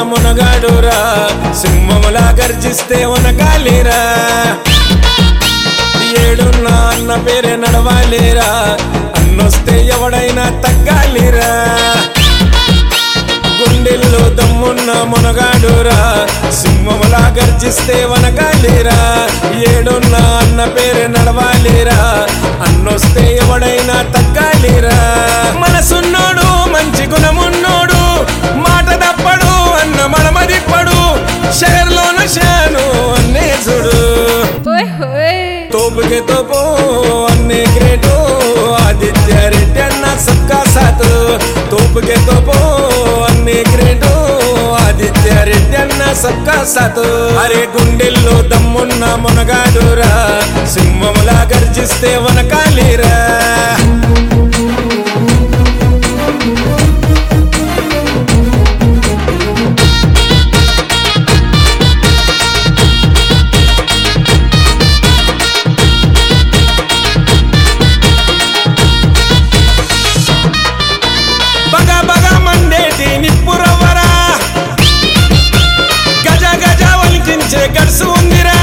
మునగాడురా సింహములా గర్జిస్తే వనగాలిరా ఏడున్నా అన్న పేరే నడవాలిరా అన్నొస్తే ఎవడైనా తగ్గాలిరా గుండెల్లో దమ్మున్న మునగాడురా సింహములా గర్జిస్తే వనగాలిరా ఏడున్నా అన్న పేరే నడవాలిరా అన్నొస్తే ఎవడైనా తగ్గాలిరా మనసున్నోడు మంచి గుణమున్నోడు మాట తప్పడు అన్న మనమదిప్పడు షహర్లోన షాను అన్నే చూడు Oi, oi. తోపుకే తోపు అన్ని గ్రేటు ఆదిత్య రెడ్డి అన్న సబ్కా సాత్ తోపుకే తోపు అన్ని గ్రేటు ఆదిత్య రెడ్డి అన్న సబ్కా సాత్ అరే గుండెల్లో దమ్మున్న మునగాడురా సింహములా గర్జిస్తే వనకాలిరా బగ బగ మండేటి నిప్పురవ్వరా గజ గజ వలికించే గడుసు ఉందిరా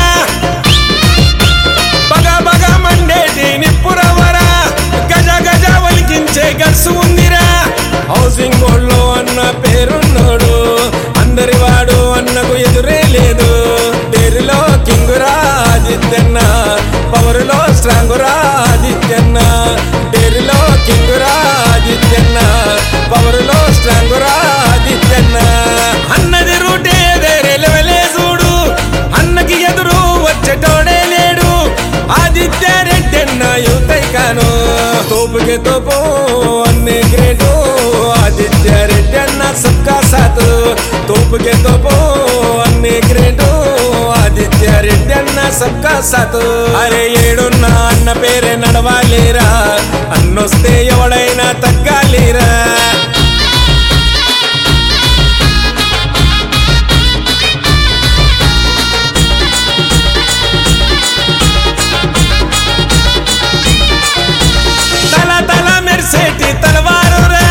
బగ బగ మండేటి నిప్పురవ్వరా గజ గజ వలికించే గడుసు ఉందిరా హౌసింగ్ బోర్డులో అన్న పేరున్నాడు అందరి వాడు అన్నకు ఎదురే లేదు డేరిలో కింగురా ఆదిత్యన్న పవరులో స్ట్రాంగురా ఆదిత్యన్న డేరిలో కింగురా ఆదిత్యన్న పవరులో స్ట్రాంగురా ఆదిత్యన్న అన్నది రూటే వేరే లెవెలే చూడు అన్నకి ఎదురు వచ్చేటోడే లేడు ఆదిత్య రెడ్డి అన్న యువతై కాను తోపుకి తోపు అన్ని గ్రేటు ఆదిత్య రెడ్డి అన్న సబ్కా సాత్ తోపుకి తోపు అన్ని గ్రేటు ఆదిత్య రెడ్డి అన్న సబ్కా సాత్ అరే ఏడున్న అన్న పేరే నడవాలిరా అన్నొస్తే ఎవడైనా తగ్గాలిరా తల తల మెరిసేటి తలవారురా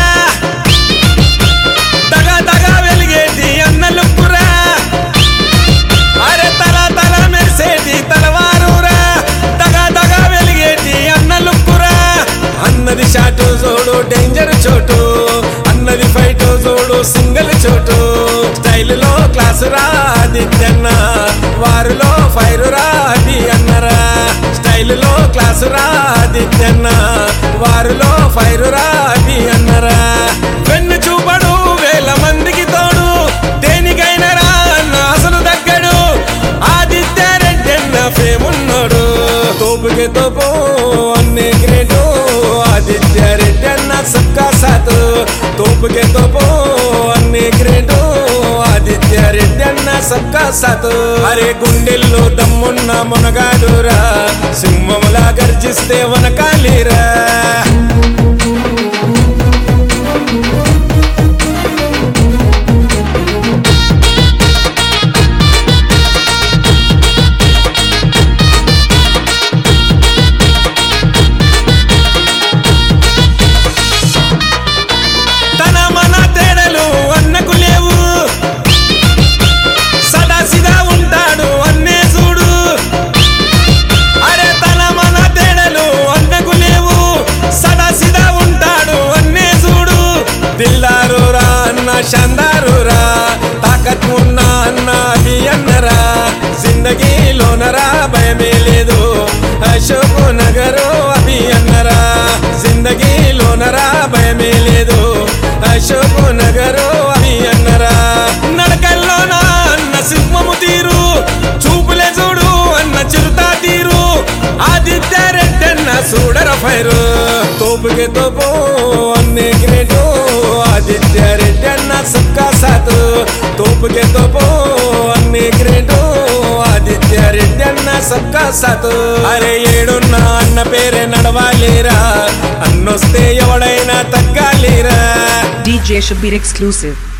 దగ దగ వెలిగేటి అన్నలుప్పురా అరే తల తల మెరిసేటి తలవారురా దగ దగ వెలిగేటి అన్నలుప్పురా అన్నది షాటు చూడు డేంజర్ చోటు అన్నది ఫైట్ చూడు సింగిల్ చోటు స్టైల్లో క్లాసు రా ఆదిత్యన్న వారిలో ఫైరు రా అది అన్నరా స్టైల్లో క్లాసు రా ఆదిత్యన్న వారిలో ఫైరు రా అది అన్నరా వెన్ను చూపడు వేల మందికి తోడు దేనికైనా రా అన్న అసలు దగ్గడు ఆదిత్య రెడ్డి అన్న ఫేమున్నాడు తోపుకి తోపు అన్ని గ్రేటు ఆదిత్య రెడ్డి అన్న సబ్కా సాత్ తోపుకి తోపు అన్ని గ్రేటు ఆదిత్య రెడ్డి అన్న సబ్కా సాత్ అరే గుండెల్లో దమ్మున్న మునగాడురా సింహములా గర్జిస్తే వనకాలిరా తన మన తేడలు అన్నకు లేవు సదా సిదా ఉంటాడు అన్నే చూడు అరే తన మన తేడలు అన్నకు లేవు సదా సిదా ఉంటాడు అన్నే చూడు దిల్లారు రా అన్న షందారు రా తాకత్ ఉన్న అన్న అది అన్నరా జిందగీలోనరా భయమే లేదు అశోక్ నగరు అభి అన్నరా జిందగీలోనరా భయమే లేదు అశోక్ నగరు అభి అన్నరా నడకల్లోనా అన్న సింహము తీరు చూపులే చూడు అన్న చిరుతా తీరు ఆదిత్య రెడ్డి అన్న చూడర ఫైరు తోపుకి తోపు అన్ని గ్రేటు ఆదిత్య రెడ్డి అన్న సబ్కా సాత్ తోపుకి తోపు అన్ని గ్రేటు ఆదిత్య రెడ్డి అన్న సబ్కా సాత్ అరే ఏడున్న అన్న పేరే నడవాలిరా అన్నొస్తే ఎవడైనా తగ్గాలిరా DJ Shabir exclusive.